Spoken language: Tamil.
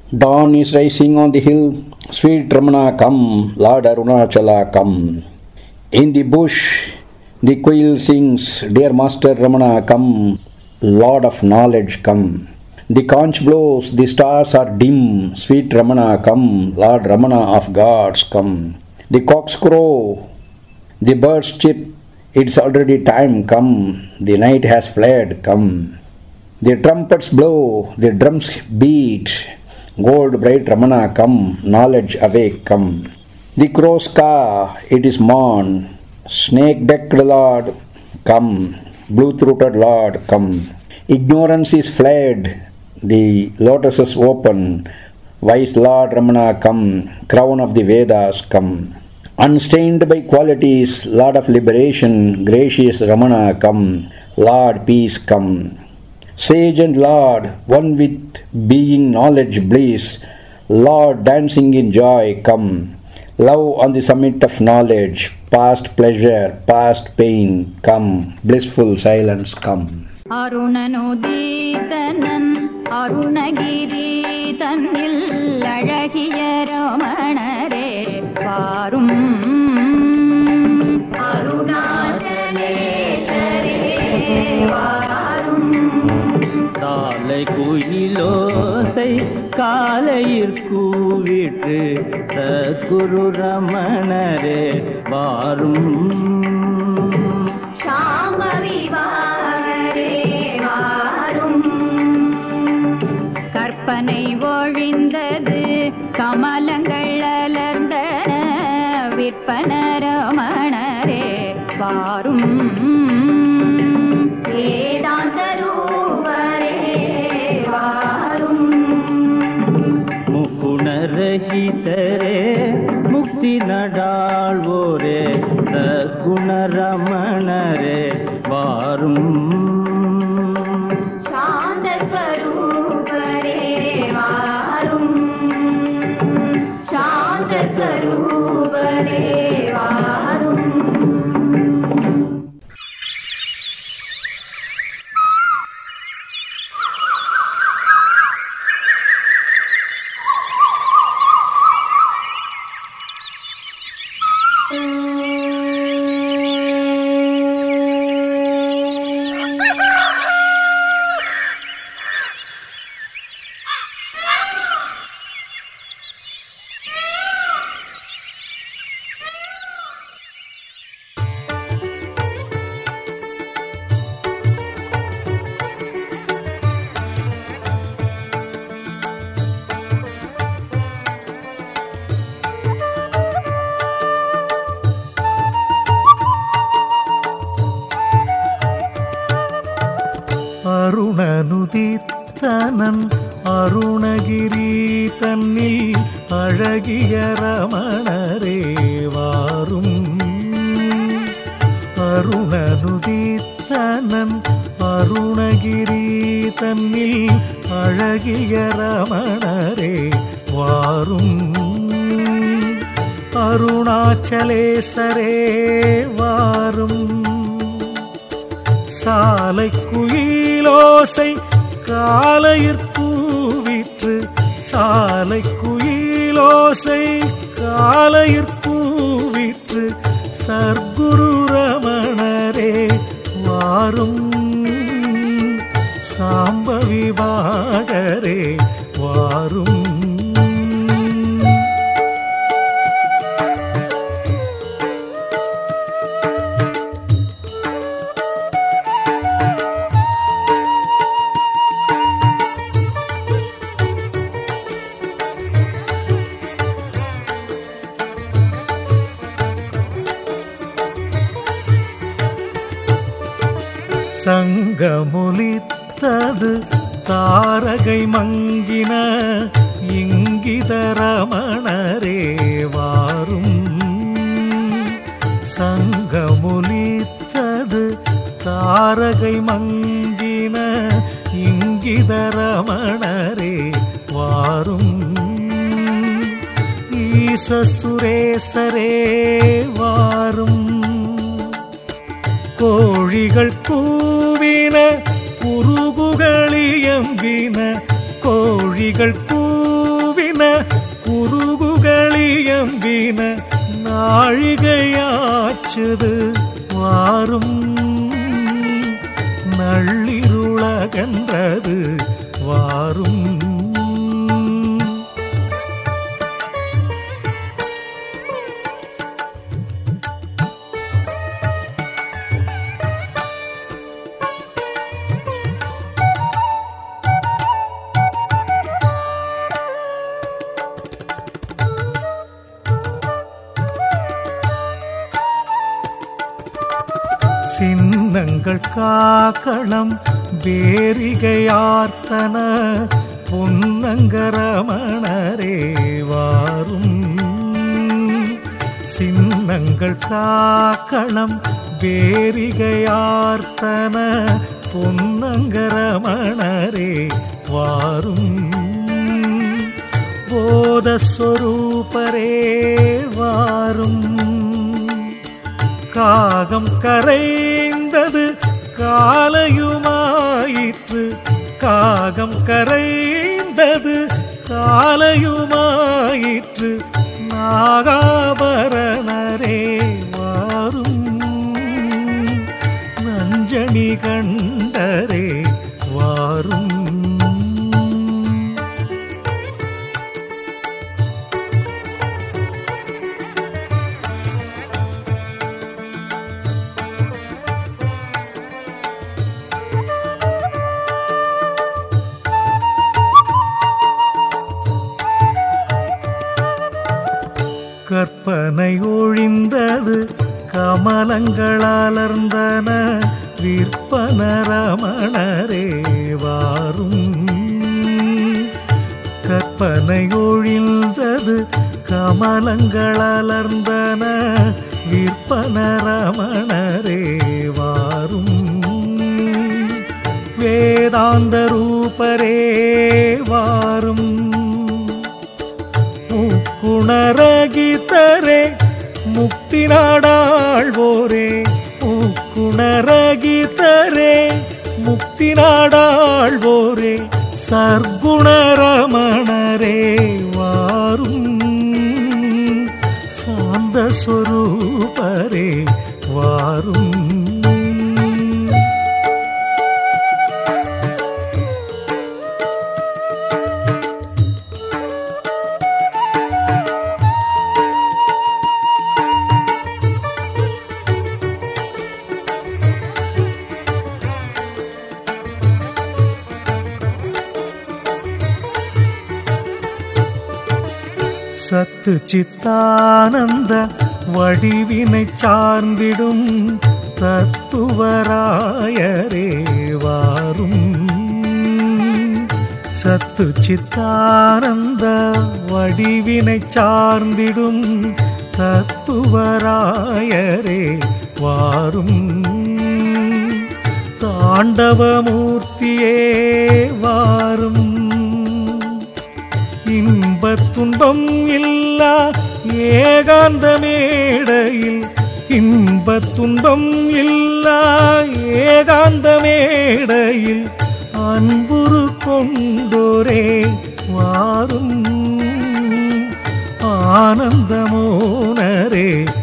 Dawn is rising on the hill, sweet Ramana come, Lord Arunachala come. In the bush, the quail sings, Dear Master Ramana come, Lord of knowledge come. The conch blows, the stars are dim, sweet Ramana come, Lord Ramana of gods come. The cocks crow, the birds chip, it's already time come, the night has fled come. The trumpets blow, the drums beat, gold bright Ramana come, knowledge awake come. The crows caw, it is morn, snake decked Lord come, blue throated Lord come. Ignorance is fled, the lotuses open, wise Lord Ramana come, crown of the Vedas come. Unstained by qualities, Lord of liberation, gracious Ramana come, Lord peace come. Sage and Lord, one with being knowledge bliss, Lord dancing in joy come. Love on the summit of knowledge, past pleasure, past pain come, blissful silence come. அருணனுதீதனன் Arunagiri தன்னில் அழகிய ரமணரே வாரும் அருணாச்சலேஸ்வரே வாரும் காலை குயிலோசை காலையிற் கூவிட்டு சத்குரு ரமணரே வாரும் சாம்பவி வாரே வாரும் கற்பனை ஒழிந்தது கமலங்கள் அலர்ந்தன விற்பன ரமணரே வாரும் வேதாந்த ரூபரே வாரும் முக்குணரகிதரே முக்தி நடாழ்வோரே சத்குண ரமணரே வாரும் சாந்த ஸ்வரூபரே வாரும் சாந்த ஸ்வரூபரே வாரும் அருணனுதித்தனன் அருணகிரி தன்னில் அழகிய ரமணரே வாரும் அருணனுதித்தனன் அருணகிரி தன்னில் அழகிய ரமணரே வாரும் அருணாச்சலேசரே வாரும் சாலை குயிலோசை காலையிற்பூவிற்று சாலை குயிலோசை காலையிற்பூவிற்று சர்க்குரு ரமணரே வாரும் சாம்பவி பாடரே வாரும் சங்கமுலித்தது தாரகை மங்கின இங்கித ரமணரே வாரும் சங்கமுலித்தது தாரகை மங்கின இங்கித ரமணரே வாரும் ஈசசுரேசரே வாரும் கோழிகள் கூவின குருகுகளியம்பின கோழிகள் கூவின குறுகுகளியம்பின நாழிகையாச்சுது வாரும் நள்ளிருளகன்றது வாரும் சின்னங்கள் காக்களம் பேரிகையார்த்தன பொன்னங்கரமணரே வாரும் சின்னங்கள் காக்களம் பேரிகையார்த்தன பொன்னங்கரமணரே வாரும் போதஸ்வரூபரே வாரும் காகம் கரைந்தது காலையுமாயிற்று காகம் கரைந்தது காலையுமாயிற்று நாகாபரணரே வாரும் நஞ்சணி கண்டரே வாரும் கற்பனை ஒழிந்தது கமலங்களளர்ந்தன விற்பன ரமணரே வாரும் கற்பனை ஒழிந்தது கமலங்களளர்ந்தன விற்பன ரமணரே வாரும் வேதாந்த ரூபரே வாரும் முக்குணரகிதரே முக்தி நாடாழ்வோரே முக்குணரகிதரே முக்தி நாடாழ்வோரே சர்க்குணரமணரே வாரும் சாந்த சொரூபரே வாரும் சத்து சித்தானந்த வடிவினை சார்ந்திடும் தத்துவராயரே வாரும் சத்து சித்தானந்த வடிவினை சார்ந்திடும் தத்துவராயரே வாரும் தாண்டவமூர்த்தியே வாரும் இன்பத் துன்பம் இல்லா ஏகாந்த மேடையில் இன்பத் துன்பம் இல்லா ஏகாந்த மேடையில் அன்புரு கொண்டோரே வாரும் ஆனந்தமோனரே